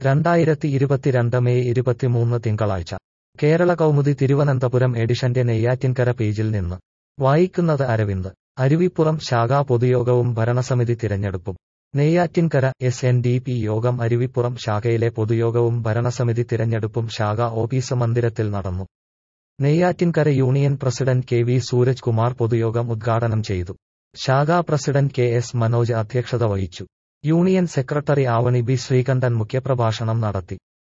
രണ്ടായിരത്തി ഇരുപത്തിരണ്ട് മെയ് ഇരുപത്തിമൂന്ന് തിങ്കളാഴ്ച കേരള കൗമുദി തിരുവനന്തപുരം എഡിഷന്റെ നെയ്യാറ്റിൻകര പേജിൽ നിന്ന് വായിക്കുന്നത് അരവിന്ദ് അരുവിപ്പുറം ശാഖാ പൊതുയോഗവും ഭരണസമിതി തിരഞ്ഞെടുപ്പും Neyyattinkara S N D P Yogam Aruvippuram ശാഖയിലെ പൊതുയോഗവും ഭരണസമിതി തിരഞ്ഞെടുപ്പും ശാഖ ഓഫീസ് മന്ദിരത്തിൽ നടന്നു Neyyattinkara union president K V Sooraj Kumar പൊതുയോഗം ഉദ്ഘാടനം ചെയ്തു ശാഖാ പ്രസിഡന്റ് കെ എസ് മനോജ് അധ്യക്ഷത വഹിച്ചു union secretary Avani B Sreekantan മുഖ്യപ്രഭാഷണം നടത്തി